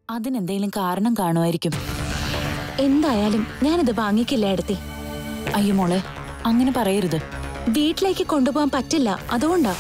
അതിനെന്തെങ്കിലും കാരണം കാണുമായിരിക്കും എന്തായാലും ഞാനിത് വാങ്ങിക്കില്ല എടുത്തി അയ്യോ മോളെ അങ്ങനെ പറയരുത് വീട്ടിലേക്ക് കൊണ്ടുപോകാൻ പറ്റില്ല അതുകൊണ്ടാ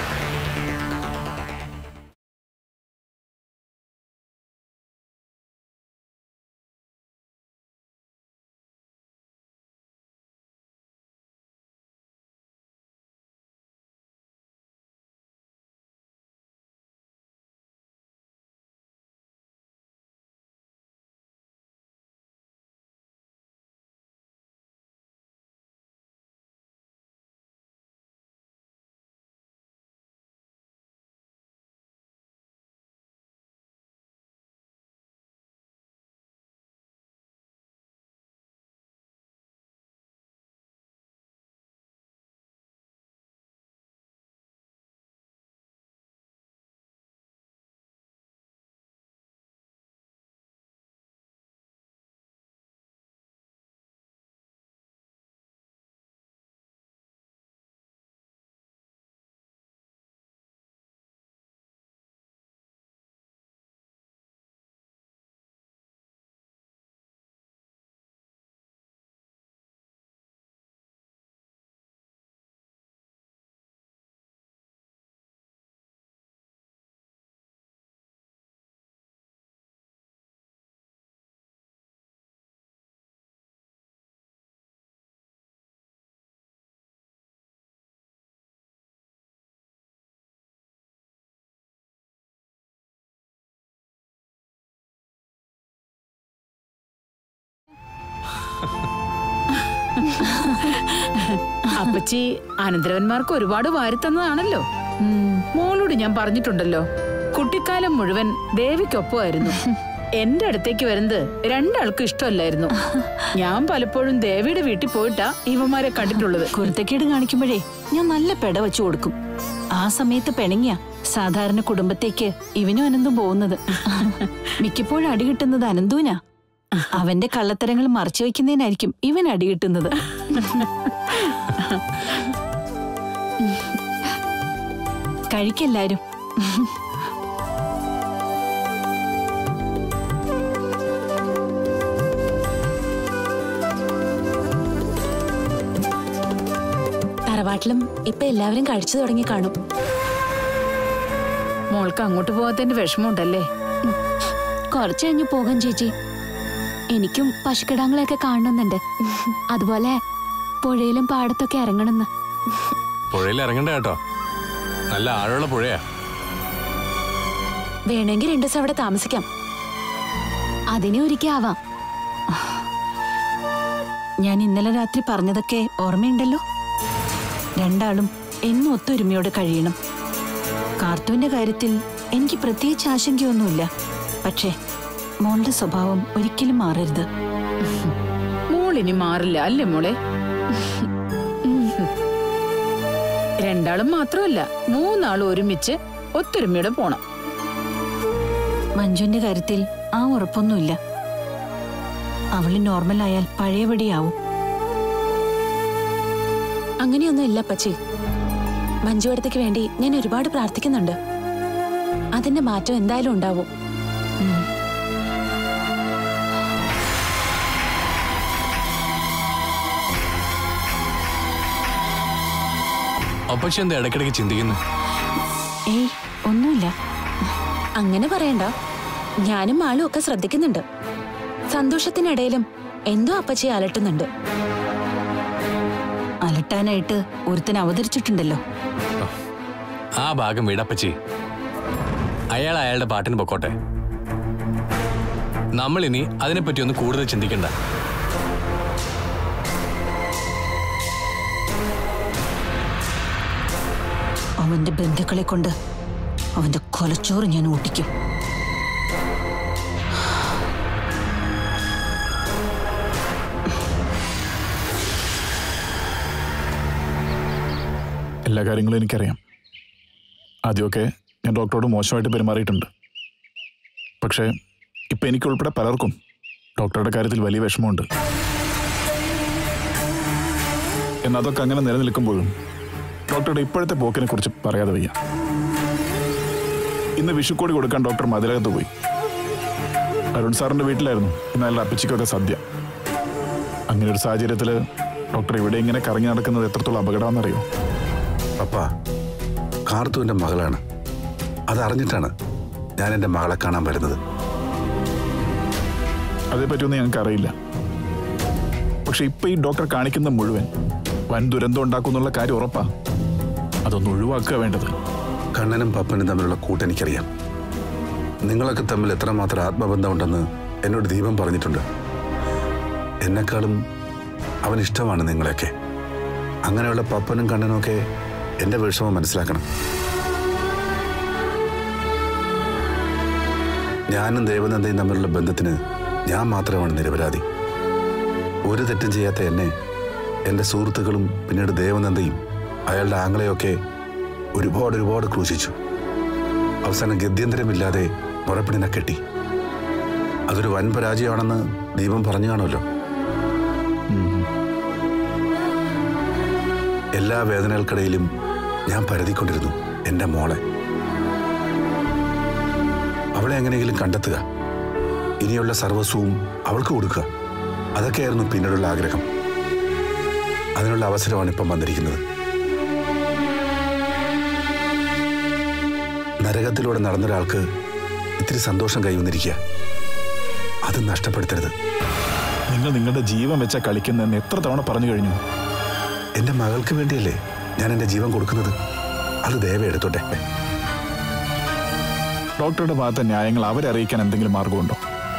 അപ്പച്ചി അനന്തരവന്മാർക്ക് ഒരുപാട് വാരിത്തന്നതാണല്ലോ മോളോട് ഞാൻ പറഞ്ഞിട്ടുണ്ടല്ലോ കുട്ടിക്കാലം മുഴുവൻ ദേവിക്കൊപ്പമായിരുന്നു എന്റെ അടുത്തേക്ക് വരുന്നത് രണ്ടാൾക്കും ഇഷ്ടമല്ലായിരുന്നു ഞാൻ പലപ്പോഴും ദേവിയുടെ വീട്ടിൽ പോയിട്ടാ ഇവന്മാരെ കണ്ടിട്ടുള്ളത് കുരുത്തക്കേട് കാണിക്കുമ്പോഴേ ഞാൻ നല്ല പെട വെച്ചു കൊടുക്കും ആ സമയത്ത് പെണങ്ങിയ സാധാരണ കുടുംബത്തേക്ക് ഇവനും അനന്തും പോകുന്നത് മിക്കപ്പോഴും അടി കിട്ടുന്നത് അനന്തുവിനാ അവന്റെ കള്ളത്തരങ്ങൾ മറച്ചു വെക്കുന്നതിനായിരിക്കും ഇവൻ അടി കിട്ടുന്നത് കഴിക്കെല്ലാരും തറവാട്ടിലും ഇപ്പൊ എല്ലാവരും കഴിച്ചു തുടങ്ങി കാണും മോൾക്ക് അങ്ങോട്ട് പോകാത്തതിന്റെ വിഷമമുണ്ടല്ലേ കുറച്ചു കഴിഞ്ഞ് പോകാം ചേച്ചി എനിക്കും പശുക്കിടാങ്ങളെയൊക്കെ കാണണമെന്നുണ്ട് അതുപോലെ പുഴയിലും പാടത്തൊക്കെ ഇറങ്ങണമെന്ന് പുഴയിൽ ഇറങ്ങണ്ട കേട്ടോ നല്ല ആഴമുള്ള പുഴയാ വേണമെങ്കിൽ രണ്ടു ദിവസം അവിടെ താമസിക്കാം അതിനെ ഒരിക്കാവാം ഞാൻ ഇന്നലെ രാത്രി പറഞ്ഞതൊക്കെ ഓർമ്മയുണ്ടല്ലോ രണ്ടാളും എന്നും ഒത്തൊരുമയോടെ കഴിയണം കാർത്തൂന്റെ കാര്യത്തിൽ എനിക്ക് പ്രത്യേകിച്ച് ആശങ്കയൊന്നുമില്ല പക്ഷേ മോളുടെ സ്വഭാവം ഒരിക്കലും മാറരുത് മോളിനി മാറില്ല അല്ലേ മോളെ രണ്ടാളും മാത്രമല്ല മൂന്നാളും ഒരുമിച്ച് ഒത്തൊരുമയോടെ പോണം മഞ്ജുവിന്റെ കാര്യത്തിൽ ആ ഉറപ്പൊന്നുമില്ല അവള് നോർമലായാൽ പഴയപടിയാവും അങ്ങനെയൊന്നും ഇല്ല പച്ചി മഞ്ജുവടത്തേക്ക് വേണ്ടി ഞാൻ ഒരുപാട് പ്രാർത്ഥിക്കുന്നുണ്ട് അതിന്റെ മാറ്റം എന്തായാലും ഉണ്ടാവും അപ്പച്ചി എന്താ ഇടയ്ക്കിടയ്ക്ക് ചിന്തിക്കുന്നു ഏയ് ഒന്നുമില്ല അങ്ങനെ പറയണ്ട ഞാനും ആളും ഒക്കെ ശ്രദ്ധിക്കുന്നുണ്ട് സന്തോഷത്തിനിടയിലും എന്തോ അപ്പച്ചി അലട്ടുന്നുണ്ട് അലട്ടാനായിട്ട് ഒരുത്തൻ അവതരിച്ചിട്ടുണ്ടല്ലോ ആ ഭാഗം വീടപ്പച്ചി അയാൾ അയാളുടെ പാട്ടിന് പൊക്കോട്ടെ നമ്മളിനി അതിനെപ്പറ്റി ഒന്ന് കൂടുതൽ ചിന്തിക്കണ്ട അവന്റെ ബന്ധുക്കളെ കൊണ്ട് അവന്റെ കൊലച്ചോറ് ഞാൻ ഓട്ടിക്കും എല്ലാ കാര്യങ്ങളും എനിക്കറിയാം ആദ്യമൊക്കെ ഞാൻ ഡോക്ടറോട് മോശമായിട്ട് പെരുമാറിയിട്ടുണ്ട് പക്ഷേ ഇപ്പം എനിക്കുൾപ്പെടെ പലർക്കും ഡോക്ടറുടെ കാര്യത്തിൽ വലിയ വിഷമമുണ്ട് എന്നാൽ അതൊക്കെ അങ്ങനെ നിലനിൽക്കുമ്പോഴും ഡോക്ടറുടെ ഇപ്പോഴത്തെ പോക്കിനെ കുറിച്ച് പറയാതെ വയ്യ ഇന്ന് വിഷുക്കോടി കൊടുക്കാൻ ഡോക്ടർ മതിലകത്ത് പോയി അരുൺ സാറിന്റെ വീട്ടിലായിരുന്നു ഇന്നലെ അപ്പച്ചിക്കൊക്കെ സദ്യ അങ്ങനെ ഒരു സാഹചര്യത്തിൽ ഡോക്ടർ ഇവിടെ ഇങ്ങനെ കറങ്ങി നടക്കുന്നത് എത്രത്തോളം അപകടമാണെന്നറിയോ പപ്പ കാർത്തുവിൻ്റെ മകളാണ് അതറിഞ്ഞിട്ടാണ് ഞാൻ എൻ്റെ മകളെ കാണാൻ വരുന്നത് അതേപ്പറ്റിയൊന്നും ഞങ്ങൾക്ക് അറിയില്ല പക്ഷെ ഇപ്പൊ ഈ ഡോക്ടർ കാണിക്കുന്ന മുഴുവൻ വൻ ദുരന്തം ഉണ്ടാക്കുന്നുള്ള കാര്യം ഉറപ്പാ അതൊന്ന് ഒഴിവാക്കുക വേണ്ടത് കണ്ണനും പപ്പനും തമ്മിലുള്ള കൂട്ടെനിക്കറിയാം നിങ്ങളൊക്കെ തമ്മിൽ എത്രമാത്രം ആത്മബന്ധമുണ്ടെന്ന് എന്നോട് ദീപം പറഞ്ഞിട്ടുണ്ട് എന്നെക്കാളും അവൻ ഇഷ്ടമാണ് നിങ്ങളെയൊക്കെ അങ്ങനെയുള്ള പപ്പനും കണ്ണനും ഒക്കെ എൻ്റെ വിഷമം മനസ്സിലാക്കണം ഞാനും ദേവനന്ദയും തമ്മിലുള്ള ബന്ധത്തിന് ഞാൻ മാത്രമാണ് നിരപരാധി ഒരു തെറ്റും ചെയ്യാത്ത എന്നെ എൻ്റെ സുഹൃത്തുക്കളും പിന്നീട് ദേവനന്ദയും അയാളുടെ ആങ്ങളെയൊക്കെ ഒരുപാട് ഒരുപാട് ക്രൂശിച്ചു അവസാനം ഗത്യന്തരമില്ലാതെ മുറപ്പിടിനെ കെട്ടി അതൊരു വൻ പരാജയമാണെന്ന് ദീപം പറഞ്ഞു കാണുമല്ലോ ഉം. എല്ലാ വേദനകൾക്കിടയിലും ഞാൻ പരതിക്കൊണ്ടിരുന്നു എൻ്റെ മോളെ അവളെ എങ്ങനെയെങ്കിലും കണ്ടെത്തുക ഇനിയുള്ള സർവസ്വവും അവൾക്ക് കൊടുക്കുക അതൊക്കെയായിരുന്നു പിന്നീടുള്ള ആഗ്രഹം അതിനുള്ള അവസരമാണ് ഇപ്പം വന്നിരിക്കുന്നത് നരകത്തിലൂടെ നടന്നൊരാൾക്ക് ഇത്തിരി സന്തോഷം കൈവന്നിരിക്കുക അത് നഷ്ടപ്പെടുത്തരുത് നിങ്ങൾ നിങ്ങളുടെ ജീവൻ വെച്ച കളിക്കുന്നതെന്ന് എത്ര തവണ പറഞ്ഞു കഴിഞ്ഞു എൻ്റെ മകൾക്ക് വേണ്ടിയല്ലേ ഞാൻ എൻ്റെ ജീവൻ കൊടുക്കുന്നത് അത് ദയവേ എടുത്തോട്ടെ ഡോക്ടറുടെ ഭാഗത്തെ ന്യായങ്ങൾ അവരെ അറിയിക്കാൻ എന്തെങ്കിലും മാർഗമുണ്ടോ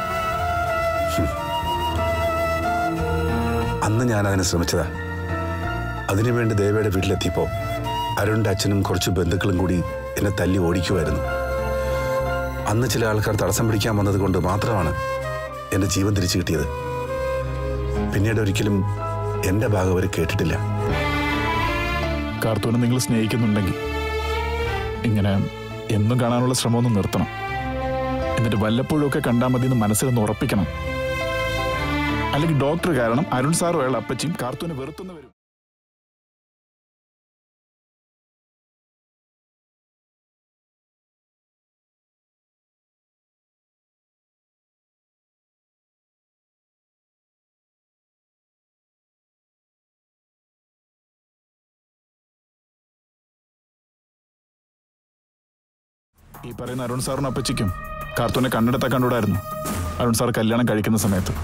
അന്ന് ഞാൻ അതിന് ശ്രമിച്ചതാ അതിനുവേണ്ടി ദേവയുടെ വീട്ടിലെത്തിയപ്പോൾ അരുണിൻ്റെ അച്ഛനും കുറച്ച് ബന്ധുക്കളും കൂടി എന്നെ തല്ലി ഓടിക്കുമായിരുന്നു അന്ന് ചില ആൾക്കാർ തടസ്സം പിടിക്കാൻ വന്നത് കൊണ്ട് മാത്രമാണ് എൻ്റെ ജീവൻ തിരിച്ചു കിട്ടിയത് പിന്നീട് ഒരിക്കലും എൻ്റെ ഭാഗം അവർ കേട്ടിട്ടില്ല കാർത്തൂനെ നിങ്ങൾ സ്നേഹിക്കുന്നുണ്ടെങ്കിൽ ഇങ്ങനെ എന്നും കാണാനുള്ള ശ്രമമൊന്നും നിർത്തണം എന്നിട്ട് വല്ലപ്പോഴും ഒക്കെ കണ്ടാൽ മതി എന്ന് മനസ്സിലൊന്ന് ഉറപ്പിക്കണം അല്ലെങ്കിൽ ഡോക്ടർ കാരണം അരുൺ സാറും അയാൾ അപ്പച്ചിയും കാർത്തൂനെ വെറുത്തുന്ന വരും ഈ പറയുന്ന അരുൺ സാറിനും അപ്പച്ചിക്കും കാർത്തൂനെ കണ്ണെടുത്ത കണ്ടുകൂടായിരുന്നു അരുൺ സാർ കല്യാണം കഴിക്കുന്ന സമയത്ത്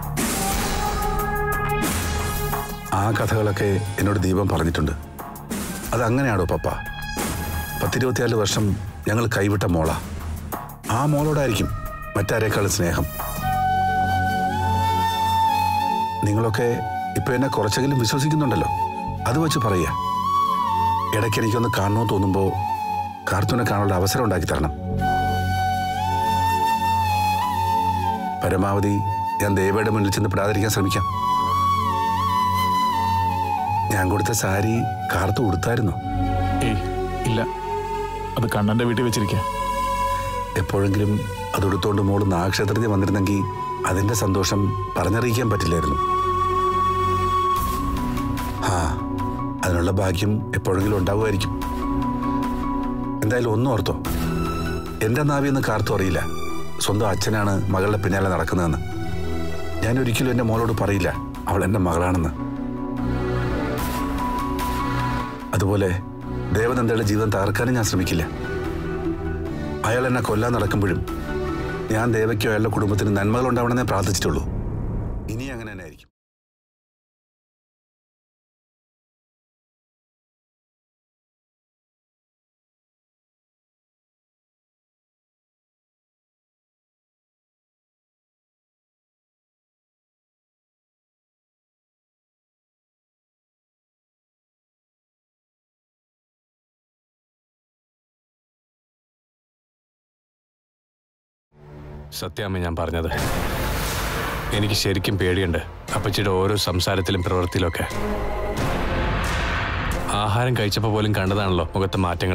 ആ കഥകളൊക്കെ എന്നോട് ദീപം പറഞ്ഞിട്ടുണ്ട് അത് അങ്ങനെയാണോ പപ്പ പത്തിരുപത്തിനാല് വർഷം ഞങ്ങൾ കൈവിട്ട മോള ആ മോളോടായിരിക്കും മറ്റാരേക്കാളും സ്നേഹം നിങ്ങളൊക്കെ ഇപ്പൊ എന്നെ കുറച്ചെങ്കിലും വിശ്വസിക്കുന്നുണ്ടല്ലോ അത് വെച്ച് പറയുക ഇടയ്ക്ക് എനിക്കൊന്ന് കാണണമെന്ന് തോന്നുമ്പോൾ കാർത്തൂനെ കാണാനുള്ള അവസരം ഉണ്ടാക്കി തരണം പരമാവധി ഞാൻ ദേവയുടെ മുന്നിൽ ചെന്ന് പെടാതിരിക്കാൻ ശ്രമിക്കാം ഞാൻ കൊടുത്ത സാരി കാർത്തു ഉടുത്തായിരുന്നു ഏയ് ഇല്ല അത് കണ്ണന്റെ വീട്ടിൽ വെച്ചിരിക്കുക എപ്പോഴെങ്കിലും അത് ഉടുത്തോണ്ട് മോള് നാഗക്ഷേത്രത്തിൽ വന്നിരുന്നെങ്കിൽ അതിന്റെ സന്തോഷം പറഞ്ഞറിയിക്കാൻ പറ്റില്ലായിരുന്നു ആ അതിനുള്ള ഭാഗ്യം എപ്പോഴെങ്കിലും ഉണ്ടാവുമായിരിക്കും എന്തായാലും ഒന്നും ഓർത്തോ എന്റെ നാവിന്ന് കാർത്തു അറിയില്ല സ്വന്തം അച്ഛനാണ് മകളുടെ പിന്നാലെ നടക്കുന്നതെന്ന് ഞാൻ ഒരിക്കലും എന്റെ മോളോട് പറയില്ല അവൾ എന്റെ മകളാണെന്ന് അതുപോലെ ദേവനന്ദയുടെ ജീവിതം തകർക്കാനും ഞാൻ ശ്രമിക്കില്ല അയാൾ എന്നെ കൊല്ലാൻ നടക്കുമ്പോഴും ഞാൻ ദേവയ്ക്കോ അയാളുടെ കുടുംബത്തിന് നന്മകൾ ഉണ്ടാവണമെന്നേ പ്രാർത്ഥിച്ചിട്ടുള്ളൂ ഇനി അങ്ങനെ തന്നെ ആയിരിക്കും സത്യാമ്മ ഞാൻ പറഞ്ഞത് എനിക്ക് ശരിക്കും പേടിയുണ്ട് അപ്പച്ചിയുടെ ഓരോ സംസാരത്തിലും പ്രവൃത്തിയിലൊക്കെ ആഹാരം കഴിച്ചപ്പോൾ പോലും കണ്ടതാണല്ലോ മുഖത്തെ മാറ്റങ്ങൾ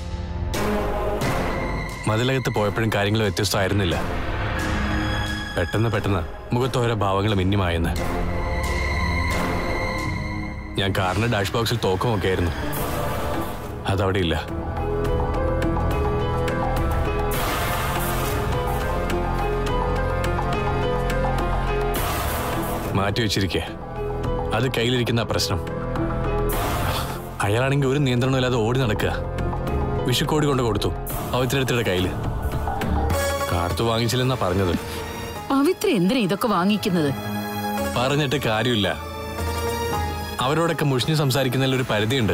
മതിലകത്ത് പോയപ്പോഴും കാര്യങ്ങൾ വ്യത്യസ്തമായിരുന്നില്ല പെട്ടെന്ന് പെട്ടെന്ന് മുഖത്ത് ഓരോ ഭാവങ്ങൾ മിന്നിമായെന്ന് ഞാൻ കാറിന്റെ ഡാഷ് ബോക്സിൽ തോക്കമൊക്കെ ആയിരുന്നു അതവിടെ ഇല്ല മാറ്റി വെച്ചിരിക്കുക അത് കയ്യിലിരിക്കുന്ന പ്രശ്നം അയാളാണെങ്കിൽ ഒരു നിയന്ത്രണവും ഇല്ലാതെ ഓടി നടക്കുക വിഷുക്കോടി കൊണ്ട് കൊടുത്തു പവിത്രടുത്തിയുടെ കയ്യിൽ കാർത്തു വാങ്ങിച്ചില്ലെന്നാ പറഞ്ഞത് പവിത്ര എന്തിനാ ഇതൊക്കെ വാങ്ങിക്കുന്നത് പറഞ്ഞിട്ട് കാര്യമില്ല അവരോടൊക്കെ മുഷിഞ്ഞ് സംസാരിക്കുന്നതിൽ ഒരു പരിധിയുണ്ട്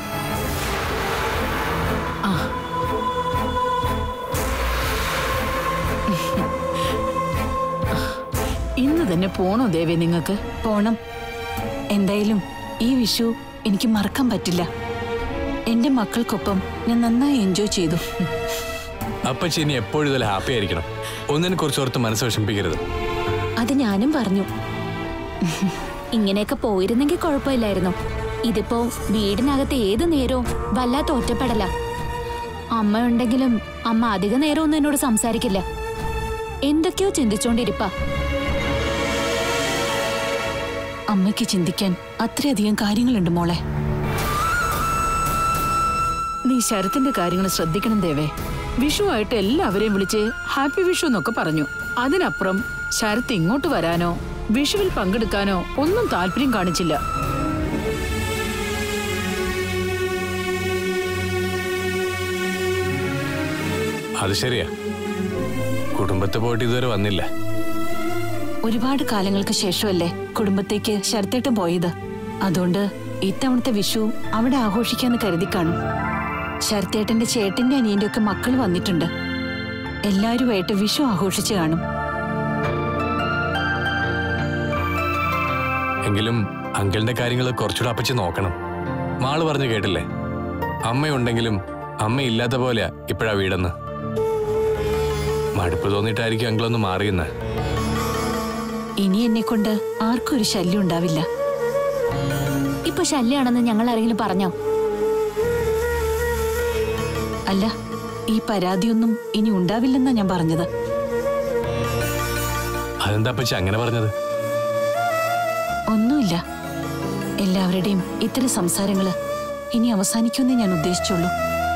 ഇന്ന് തന്നെ പോണോ ദേവി നിങ്ങൾക്ക് പോണം എന്തായാലും ഈ വിഷു എനിക്ക് മറക്കാൻ പറ്റില്ല എന്റെ മക്കൾക്കൊപ്പം ഞാൻ നന്നായി എൻജോയ് ചെയ്തു അപ്പച്ചി ഇനി എപ്പോഴും ഇതിൽ ഹാപ്പി ആയിരിക്കണം ഒന്നിനെ കുറിച്ച് ഓർത്ത് മനസ്സ് വിഷമിപ്പിക്കരുത് അത് ഞാനും പറഞ്ഞു ഇങ്ങനെയൊക്കെ പോയിരുന്നെങ്കിൽ കുഴപ്പമില്ലായിരുന്നു ഇതിപ്പോ വീടിനകത്ത് ഏത് നേരവും വല്ലാത്ത ഒറ്റപ്പെടല അമ്മ ഉണ്ടെങ്കിലും അമ്മ അധിക നേരമൊന്നും എന്നോട് സംസാരിക്കില്ല എന്തൊക്കെയോ ചിന്തിച്ചോണ്ടിരിപ്പാ അമ്മയ്ക്ക് ചിന്തിക്കാൻ അത്രയധികം കാര്യങ്ങളുണ്ട് മോളെ നീ ശരത്തിന്റെ കാര്യങ്ങൾ ശ്രദ്ധിക്കണം ദേവേ വിഷു ആയിട്ട് എല്ലാവരെയും വിളിച്ച് ഹാപ്പി വിഷു എന്നൊക്കെ പറഞ്ഞു അതിനപ്പുറം ശരത്ത് ഇങ്ങോട്ട് വരാനോ വിഷുവിൽ പങ്കെടുക്കാനോ ഒന്നും താല്പര്യം കാണിച്ചില്ല അത് ശരിയാ കുടുംബത്തെ പോയിട്ട് ഇതുവരെ വന്നില്ല ഒരുപാട് കാലങ്ങൾക്ക് ശേഷമല്ലേ കുടുംബത്തേക്ക് ശരത്തേട്ടൻ പോയത് അതുകൊണ്ട് ഇത്തവണത്തെ വിഷു അവിടെ ആഘോഷിക്കാന്ന് കരുതി കാണും ശരത്തേട്ടന്റെ ചേട്ടന്റെ അനിയന്റെ ഒക്കെ മക്കൾ വന്നിട്ടുണ്ട് എല്ലാവരുമായിട്ട് വിഷു ആഘോഷിച്ച് കാണും എങ്കിലും അങ്കിളിന്റെ കാര്യങ്ങൾ കുറച്ചുകൂടെ അപ്പച്ചി നോക്കണം മാള് പറഞ്ഞു കേട്ടില്ലേ അമ്മയുണ്ടെങ്കിലും അമ്മ ഇല്ലാത്ത പോലെയാ ഇപ്പോഴാ വീടെന്ന് മടുപ്പ് തോന്നിയിട്ടായിരിക്കും അങ്കിളൊന്ന് മാറിയെന്ന് ഇനി എന്നെ കൊണ്ട് ആർക്കും ഒരു ശല്യം ഉണ്ടാവില്ല ഇപ്പൊ ശല്യാണെന്ന് ഞങ്ങൾ ആരെങ്കിലും പറഞ്ഞോ അല്ല ഈ പരാതിയൊന്നും ഇനി ഉണ്ടാവില്ലെന്നാ ഞാൻ പറഞ്ഞത് അതെന്താ അപ്പച്ചി അങ്ങനെ പറഞ്ഞത് ഒന്നുമില്ല എല്ലാവരുടെയും ഇത്തരം സംസാരങ്ങള് ഇനി അവസാനിക്കുമെന്നേ ഞാൻ ഉദ്ദേശിച്ചുള്ളൂ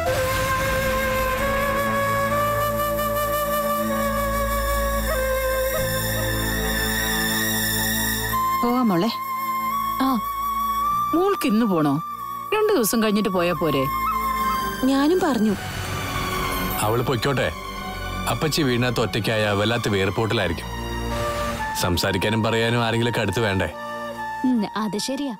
പോവാ മോളെ ആ മോൾക്ക് ഇന്ന് പോണോ രണ്ടു ദിവസം കഴിഞ്ഞിട്ട് പോയാ പോരെ ഞാനും പറഞ്ഞു അവള് പൊയ്ക്കോട്ടെ അപ്പച്ചി വീടിനകത്ത് ഒറ്റയ്ക്കായ വല്ലാത്ത വേർപോട്ടിലായിരിക്കും സംസാരിക്കാനും പറയാനും ആരെങ്കിലുമൊക്കെ അടുത്ത് വേണ്ടേ ഉം, അത് ശരിയാ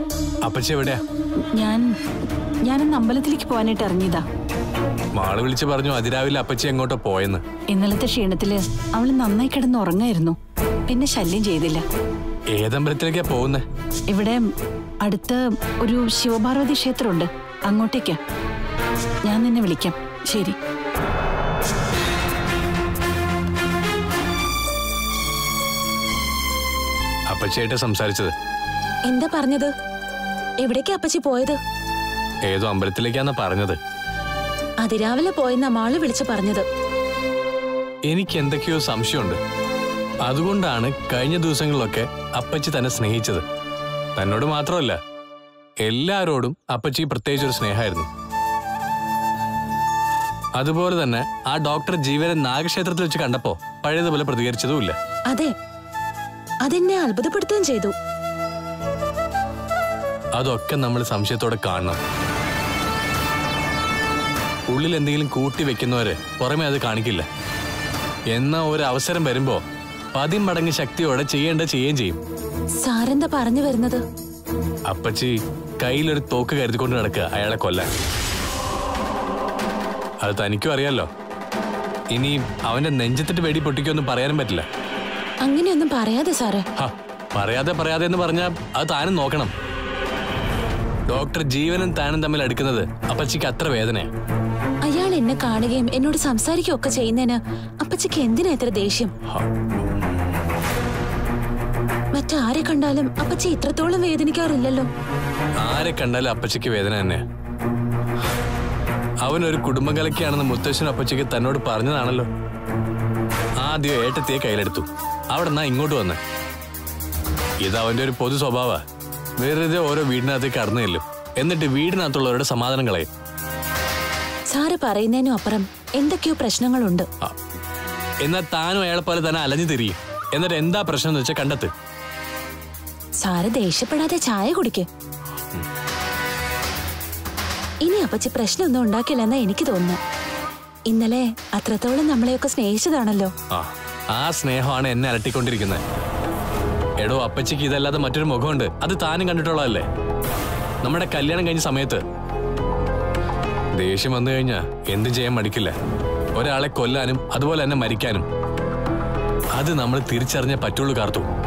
അപ്പച്ചി എവിടെയാ ഞാൻ ഞാനൊന്ന് അമ്പലത്തിലേക്ക് പോകാനായിട്ട് ഇറങ്ങിയതാ മാള് വിളിച്ച് പറഞ്ഞു അതിരാവിലെ അപ്പച്ചി എങ്ങോട്ടോ പോയെന്ന് ഇന്നലത്തെ ക്ഷീണത്തില് അവള് നന്നായി കിടന്ന് ഉറങ്ങായിരുന്നു പിന്നെ ശല്യം ചെയ്തില്ല ഏതമ്പലത്തിലേക്കാ പോകുന്നേ ഇവിടെ അടുത്ത് ഒരു ശിവപാർവതി ക്ഷേത്രമുണ്ട് അങ്ങോട്ടേക്കാ ഞാൻ നിന്നെ വിളിക്കാം ശരി അപ്പച്ചിയായിട്ട് സംസാരിച്ചത് എന്താ പറഞ്ഞത് എവിടേക്കാ അപ്പച്ചി പോയത് ഏതോ അമ്പലത്തിലേക്കാന്നാ പറഞ്ഞത് അതിരാവിലെ പോയെന്ന മാള് വിളിച്ചു പറഞ്ഞത് എനിക്ക് എന്തൊക്കെയോ സംശയമുണ്ട് അതുകൊണ്ടാണ് കഴിഞ്ഞ ദിവസങ്ങളിലൊക്കെ അപ്പച്ചി തന്നെ സ്നേഹിച്ചത് തന്നോട് മാത്രമല്ല എല്ലാവരോടും അപ്പച്ചി പ്രത്യേകിച്ച് ഒരു സ്നേഹമായിരുന്നു അതുപോലെ തന്നെ ആ ഡോക്ടർ ജീവനെ നാഗക്ഷേത്രത്തിൽ വെച്ച് കണ്ടപ്പോ പഴയതുപോലെ പ്രതികരിച്ചതുമില്ല അതെ അതെന്നെ അത്ഭുതപ്പെടുത്തുകയും ചെയ്തു അതൊക്കെ നമ്മൾ സംശയത്തോടെ കാണണം ഉള്ളിൽ എന്തെങ്കിലും കൂട്ടി വെക്കുന്നവര് പുറമെ അത് കാണിക്കില്ല എന്നാ ഒരു അവസരം വരുമ്പോ പതിമടങ്ങ് ശക്തിയോടെ ചെയ്യേണ്ട ചെയ്യുകയും ചെയ്യും സാരെന്താ പറഞ്ഞു വരുന്നത് അപ്പച്ചി കയ്യിലൊരു തോക്ക് കരുതിക്കൊണ്ട് നടക്കുക അയാളെ കൊല്ലാൻ അത് തനിക്കും അറിയാലോ ഇനി അവന്റെ നെഞ്ചത്തിട്ട് വെടി പൊട്ടിക്കൊന്നും പറയാനും പറ്റില്ല അങ്ങനെയൊന്നും പറയാതെ സാറേ ഹ, പറയാതെ പറയാതെ എന്ന് പറഞ്ഞാൽ അത് താനും നോക്കണം ഡോക്ടർ ജീവനും താനും തമ്മിൽ അടുക്കുന്നത് അപ്പച്ചിക്ക് അത്ര വേദനയാ അയാൾ എന്നെ കാണുകയും എന്നോട് സംസാരിക്കുകയും ഒക്കെ ചെയ്യുന്നതിന് അപ്പച്ചിക്ക് എന്തിനാ ഇത്ര ദേഷ്യം ഹ, മറ്റാരെ കണ്ടാലും അപ്പച്ചി ഇത്രത്തോളം വേദനിക്കാറില്ലല്ലോ ആരെ കണ്ടാലും അപ്പച്ചിക്ക് വേദന തന്നെയാ അവനൊരു കുടുംബം കലക്കിയാണെന്ന് മുത്തശ്ശൻ അപ്പച്ചിക്ക് തന്നോട് പറഞ്ഞതാണല്ലോ ആദ്യം ഏട്ടത്തിയെ കയ്യിലെടുത്തു അവിടെ നിന്നാ ഇങ്ങോട്ട് വന്ന് ഇത് അവന്റെ ഒരു പൊതു സ്വഭാവ വെറുതെ ഓരോ വീടിനകത്തേക്ക് കടന്നു ചെല്ലും എന്നിട്ട് വീടിനകത്തുള്ളവരുടെ സമാധാനം കളയും സാറ് പറയുന്നതിനും അപ്പുറം എന്തൊക്കെയോ പ്രശ്നങ്ങളുണ്ട് ആ. എന്നാൽ താനും അയാളെ പോലെ തന്നെ അലഞ്ഞു തിരിയും എന്നിട്ട് എന്താ പ്രശ്നം എന്ന് വെച്ചാൽ കണ്ടെത്ത് സാറ് ദേഷ്യപ്പെടാതെ ചായ കുടിക്ക് ഇനി അപ്പച്ചി പ്രശ്നമൊന്നും ഉണ്ടാക്കില്ലെന്നാ എനിക്ക് തോന്നുന്നു ഇന്നലെ അത്രത്തോളം നമ്മളെയൊക്കെ സ്നേഹിച്ചതാണല്ലോ ആ ആ സ്നേഹമാണ് എന്നെ അലട്ടിക്കൊണ്ടിരിക്കുന്നത് എടോ അപ്പച്ചിക്ക് ഇതല്ലാതെ മറ്റൊരു മുഖമുണ്ട് അത് താനും കണ്ടിട്ടുള്ളതല്ലേ നമ്മുടെ കല്യാണം കഴിഞ്ഞ സമയത്ത് ദേഷ്യം വന്നു കഴിഞ്ഞാൽ എന്തും ചെയ്യാൻ മടിക്കില്ല ഒരാളെ കൊല്ലാനും അതുപോലെ തന്നെ മരിക്കാനും അത് നമ്മൾ തിരിച്ചറിഞ്ഞേ പറ്റുള്ളൂ കാർത്തു